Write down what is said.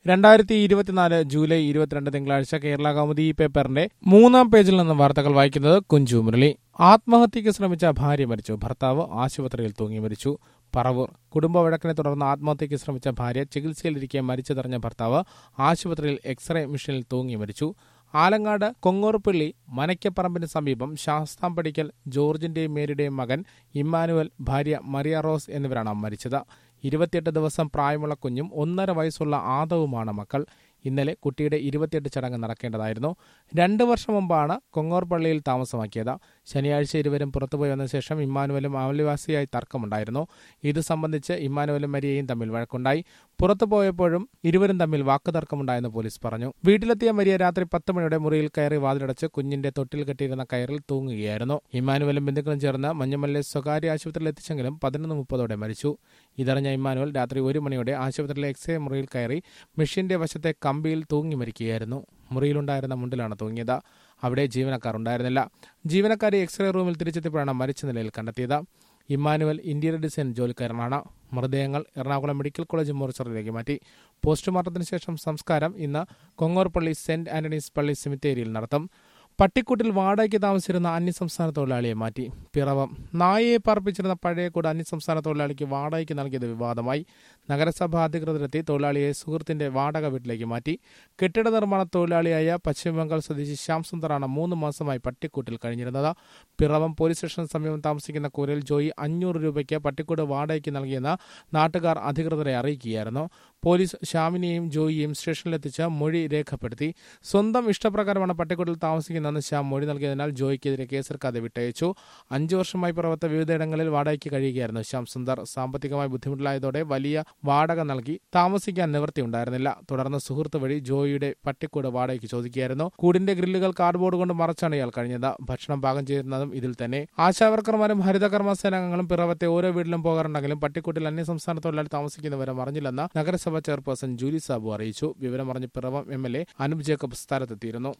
രണ്ടായിരത്തി ഇരുപത്തിനാല് ജൂലൈ ഇരുപത്തിരണ്ട് തിങ്കളാഴ്ച കേരള കൗമുദി പേപ്പറിന്റെ മൂന്നാം പേജിൽ നിന്ന് വാർത്തകൾ വായിക്കുന്നത് കുഞ്ചു മുരളി ആത്മഹത്യയ്ക്ക് ശ്രമിച്ച ഭാര്യ മരിച്ചു ഭർത്താവ് ആശുപത്രിയിൽ തൂങ്ങി മരിച്ചു പറവൂർ കുടുംബ വഴക്കിനെ തുടർന്ന് ആത്മഹത്യയ്ക്ക് ശ്രമിച്ച ഭാര്യ ചികിത്സയിലിരിക്കെ മരിച്ചതറിഞ്ഞ ഭർത്താവ് ആശുപത്രിയിൽ എക്സ്റേ മെഷീനിൽ തൂങ്ങി മരിച്ചു ആലങ്ങാട് കൊങ്ങോർപ്പള്ളി മനയ്ക്കപ്പറമ്പിന് സമീപം ശാസ്താംപടിക്കൽ ജോർജിന്റെയും മേരിയുടെയും മകൻ ഇമ്മാനുവൽ ഭാര്യ മറിയ റോസ് എന്നിവരാണ് മരിച്ചത് ഇരുപത്തിയെട്ട് ദിവസം പ്രായമുള്ള കുഞ്ഞും ഒന്നര വയസ്സുള്ള ആദവുമാണ് മക്കൾ ഇന്നലെ കുട്ടിയുടെ ഇരുപത്തിയെട്ട് ചടങ്ങ് നടക്കേണ്ടതായിരുന്നു രണ്ടു വർഷം മുമ്പാണ് കൊങ്ങോർപള്ളിയിൽ താമസമാക്കിയത് ശനിയാഴ്ച ഇരുവരും പുറത്തുപോയി വന്ന ശേഷം ഇമ്മാനുവലും അമൽവാസിയായി തർക്കമുണ്ടായിരുന്നു ഇത് സംബന്ധിച്ച് ഇമ്മാനുവലും മരിയയും തമ്മിൽ വഴക്കുണ്ടായി പുറത്തു പോയപ്പോഴും ഇരുവരും തമ്മിൽ വാക്കുതർക്കമുണ്ടായെന്ന് പോലീസ് പറഞ്ഞു വീട്ടിലെത്തിയ മരിയ രാത്രി പത്ത് മണിയുടെ മുറിയിൽ കയറി വാതിലടച്ച് കുഞ്ഞിന്റെ തൊട്ടിൽ കെട്ടിയിരുന്ന കയറിൽ തൂങ്ങുകയായിരുന്നു ഇമ്മാനുവലും ബന്ധുക്കളും ചേർന്ന് മഞ്ഞമല്ലെ സ്വകാര്യ ആശുപത്രിയിൽ എത്തിച്ചെങ്കിലും പതിനൊന്ന് മുപ്പതോടെ മരിച്ചു ഇതറിഞ്ഞ ഇമ്മാനുവൽ രാത്രി ഒരു മണിയോടെ ആശുപത്രിയിലെ എക്സ്റേ മുറിയിൽ കയറി മെഷീന്റെ വശത്തെ കമ്പിയിൽ തൂങ്ങി മരിക്കുകയായിരുന്നു മുറിയിലുണ്ടായിരുന്ന മുണ്ടിലാണ് തൂങ്ങിയത് അവിടെ ജീവനക്കാർ ഉണ്ടായിരുന്നില്ല ജീവനക്കാരെ എക്സ്റേ റൂമിൽ തിരിച്ചെത്തിയപ്പോഴാണ് മരിച്ച നിലയിൽ കണ്ടെത്തിയത് ഇമ്മാനുവൽ ഇന്റീരിയർ ഡിസൈൻ ജോലിക്കാരനാണ് മൃതദേഹങ്ങൾ എറണാകുളം മെഡിക്കൽ കോളേജ് മോർച്ചറിയിലേക്ക് മാറ്റി പോസ്റ്റ്മോർട്ടത്തിന് ശേഷം സംസ്കാരം ഇന്ന് കൊങ്ങോർപള്ളി സെന്റ് ആന്റണീസ് പള്ളി സെമിത്തേരിയിൽ നടത്തും പട്ടിക്കൂട്ടിൽ വാടകയ്ക്ക് താമസിച്ചിരുന്ന അന്യസംസ്ഥാന തൊഴിലാളിയെ മാറ്റി പിറവം നായയെ പാർപ്പിച്ചിരുന്ന പഴയകൂട് അന്യസംസ്ഥാന തൊഴിലാളിക്ക് വാടകയ്ക്ക് നൽകിയത് വിവാദമായി നഗരസഭ അധികൃതരെത്തി തൊഴിലാളിയെ സുഹൃത്തിന്റെ വാടക വീട്ടിലേക്ക് മാറ്റി കെട്ടിട നിർമ്മാണ തൊഴിലാളിയായ പശ്ചിമബംഗാൾ സ്വദേശി ശ്യാം സുന്ദറാണ് മൂന്ന് മാസമായി പട്ടിക്കൂട്ടിൽ കഴിഞ്ഞിരുന്നത് പിറവം പോലീസ് സ്റ്റേഷന് സമീപം താമസിക്കുന്ന കൂരൽ ജോയി അഞ്ഞൂറ് രൂപയ്ക്ക് പട്ടിക്കൂട് വാടകയ്ക്ക് നൽകിയെന്ന് നാട്ടുകാർ അധികൃതരെ അറിയിക്കുകയായിരുന്നു പോലീസ് ശ്യാമിനെയും ജോയിയെയും സ്റ്റേഷനിലെത്തിച്ച് മൊഴി രേഖപ്പെടുത്തി സ്വന്തം ഇഷ്ടപ്രകാരമാണ് പട്ടിക്കൂട്ടിൽ താമസിക്കുന്നതെന്ന് ശ്യാം മൊഴി നൽകിയതിനാൽ ജോയിക്കെതിരെ കേസെടുക്കാതെ വിട്ടയച്ചു അഞ്ചു വർഷമായി പുറത്ത് വിവിധയിടങ്ങളിൽ വാടകയ്ക്ക് കഴിയുകയായിരുന്നു ശ്യാം സുന്ദർ സാമ്പത്തികമായി ബുദ്ധിമുട്ടിലായതോടെ വലിയ വാടക നൽകി താമസിക്കാൻ നിവൃത്തിയുണ്ടായിരുന്നില്ല തുടർന്ന് സുഹൃത്ത് വഴി ജോയിയുടെ പട്ടിക്കൂട് വാടകയ്ക്ക് ചോദിക്കുകയായിരുന്നു കൂടിന്റെ ഗ്രില്ലുകൾ കാർഡ്ബോർഡ് കൊണ്ട് മറച്ചാണ് ഇയാൾ കഴിഞ്ഞത് ഭക്ഷണം പാകം ചെയ്യുന്നതും ഇതിൽ തന്നെ ആശാവർക്കർമാരും ഹരിതകർമ്മ സേനാംഗങ്ങളും പിറവത്തെ ഓരോ വീട്ടിലും പോകാറുണ്ടെങ്കിലും പട്ടിക്കൂട്ടിൽ അന്യസംസ്ഥാന തൊഴിലാളി താമസിക്കുന്നവരെ അറിഞ്ഞില്ലെന്ന് നഗരസഭ ചെയർപേഴ്സൺ ജൂലി സാബു അറിയിച്ചു വിവരം അറിഞ്ഞ് Piravom M L A Anoop Jacob സ്ഥലത്തെത്തിയിരുന്നു